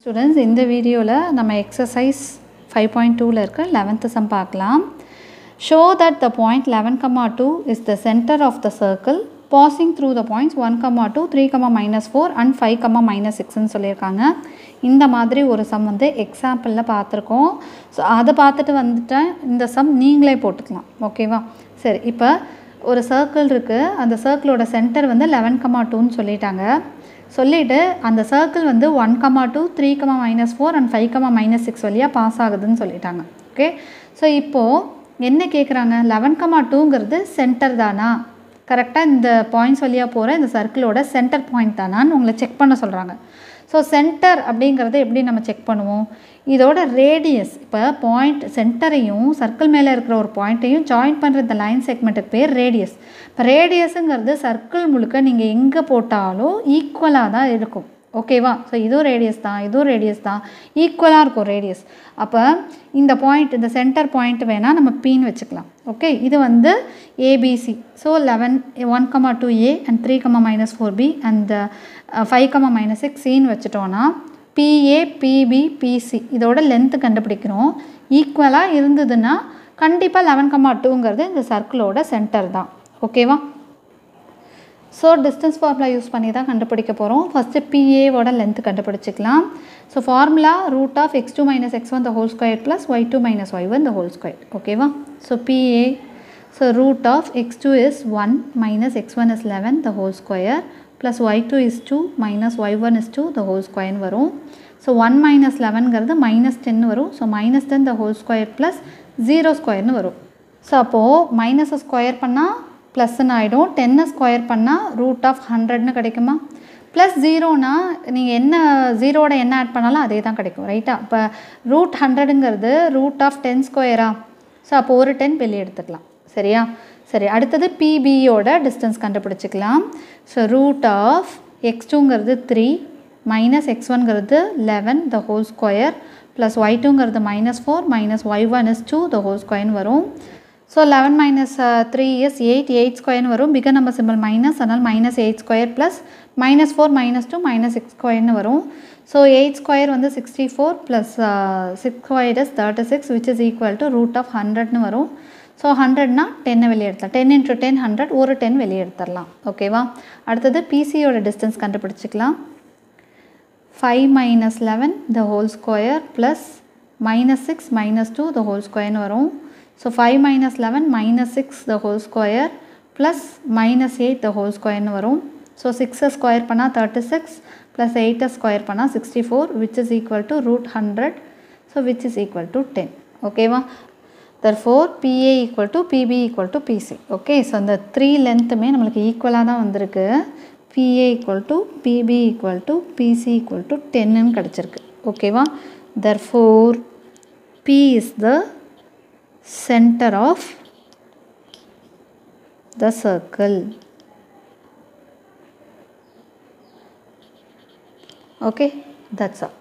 students இந்த வீடியோவில் நம்ம எக்ஸசைஸ் ஃபைவ் பாயிண்ட் டூவில் இருக்க லெவன்த்து சம் பார்க்கலாம் show that the point eleven comma two is the centre of the circle passing through the points one comma two three comma minus four and five comma minus சிக்ஸ்னு சொல்லியிருக்காங்க இந்த மாதிரி ஒரு some வந்து எக்ஸாம்பிளில் பார்த்துருக்கோம் so அதை பார்த்துட்டு வந்துட்டேன் இந்த சம் நீங்களே போட்டுக்கலாம் ஓகேவா சரி இப்போ ஒரு சர்க்கிள் இருக்குது அந்த சர்க்கிளோட சென்டர் வந்து லெவன் கமா டூன்னு சொல்லிட்டாங்க சொல்லிவிட்டு அந்த சர்க்கிள் வந்து one comma two three comma minus four and five comma minus six வழியாக பாஸ் ஆகுதுன்னு சொல்லிட்டாங்க ஓகே ஸோ இப்போது என்ன கேட்குறாங்க லெவன் கமா டூங்கிறது சென்டர் தானா கரெக்டாக இந்த பாயிண்ட்ஸ் வழியாக போகிற இந்த சர்க்கிளோட சென்டர் பாயிண்ட் தானான்னு உங்களை செக் பண்ண சொல்கிறாங்க ஸோ சென்டர் அப்படிங்கிறத எப்படி நம்ம செக் பண்ணுவோம் இதோட ரேடியஸ் இப்போ பாயிண்ட் சென்டரையும் சர்க்கிள் மேலே இருக்கிற ஒரு பாயிண்ட்டையும் ஜாயின் பண்ணுற இந்த லைன் செக்மெண்ட்டுக்கு பேர் ரேடியஸ் இப்போ ரேடியஸுங்கிறது சர்க்கிள் முழுக்க நீங்கள் எங்கே போட்டாலும் ஈக்குவலாக தான் இருக்கும் ஓகேவா ஸோ இதுவும் ரேடியஸ் தான் இதுவும் ரேடியஸ் தான் ஈக்குவலாக இருக்கும் ரேடியஸ் அப்போ இந்த பாயிண்ட் இந்த சென்டர் பாயிண்ட் வேணால் நம்ம பீன்னு வச்சுக்கலாம் ஓகே இது வந்து ABC so eleven one comma two A and three comma minus four B and five comma minus six சின்னு வச்சுட்டோன்னா பிஏ பிபி பிசி இதோட லென்த்து கண்டுபிடிக்கிறோம் ஈக்குவலாக இருந்ததுன்னா கண்டிப்பாக லெவன் கமா டூங்கிறது இந்த சர்க்கிளோட சென்டர் தான் ஓகேவா ஸோ டிஸ்டன்ஸ் ஃபார்முலா யூஸ் பண்ணி தான் கண்டுபிடிக்க போகிறோம் ஃபஸ்ட்டு பிஏவோட லென்த் கண்டுபிடிச்சிக்கலாம் so formula root of x two minus x one the whole square plus y two minus y one the whole square ஓகேவா so PA so root of x two is one minus x one is eleven the whole square plus y two is two minus y one is two the whole ஸ்கொயர்னு வரும் so one minus லெவன்கிறது minus ten வரும் so minus ten the whole square plus zero ஸ்கொயர்னு வரும் so அப்போது மைனஸை square பண்ணால் ப்ளஸ்ன்னு ஆகிடும் டென்னை ஸ்கொயர் பண்ணால் ரூட் ஆஃப் ஹண்ட்ரட்னு கிடைக்குமா ப்ளஸ் ஜீரோனா நீங்கள் என்ன ஜீரோட என்ன ஆட் பண்ணாலும் அதே தான் கிடைக்கும் ரைட்டா இப்போ ரூட் ஹண்ட்ரடுங்கிறது ரூட் ஆஃப் டென் ஸ்கொயரா ஸோ அப்போ ஒரு டென் வெளியே எடுத்துக்கலாம் சரியா சரி அடுத்தது பிபியோட டிஸ்டன்ஸ் கண்டுபிடிச்சிக்கலாம் ஸோ ரூட் ஆஃப் எக்ஸ் டூங்கிறது த்ரீ மைனஸ் எக்ஸ் ஒன்கிறது eleven the whole square plus y டூங்கிறது minus four minus y one is two the whole ஸ்கொயர்னு வரும் so eleven minus three is eight eight ஸ்கொயர்னு வரும் பிகர் நம்பர் சிம்பிள் மைனஸ் அதனால் minus eight square plus minus four minus two minus six ஸ்கொயர்னு வரும் so eight square வந்து sixty four plus six square is thirty six which is equal to root of ஹண்ட்ரட்னு வரும் so ஹண்ட்ரட்னா டென்னை வெளியே எடுத்தலாம் டென் இன்ட்டு டென் ஹண்ட்ரட் ஒரு டென் வெளியே எடுத்துடலாம் ஓகேவா அடுத்தது பிசியோட டிஸ்டன்ஸ் கண்டுபிடிச்சிக்கலாம் five minus eleven the whole square plus minus six minus two the whole ஸ்கொயர்னு வரும் so five minus eleven minus six the whole square plus minus eight the whole ஸ்கொயர்னு வரும் ஸோ சிக்ஸை ஸ்கொயர் பண்ணால் தேர்ட்டி சிக்ஸ் ப்ளஸ் எயிட்டை square பண்ணால் sixty four which is equal to root hundred so which is equal to ten ஓகேவா therefore PA equal to PB equal to PC okay so அந்த three லென்த்துமே நம்மளுக்கு ஈக்குவலாக தான் வந்திருக்கு PA equal to PB equal to PC equal to டென்னுன்னு கிடச்சிருக்கு ஓகேவா therefore P is the center of the circle okay that's all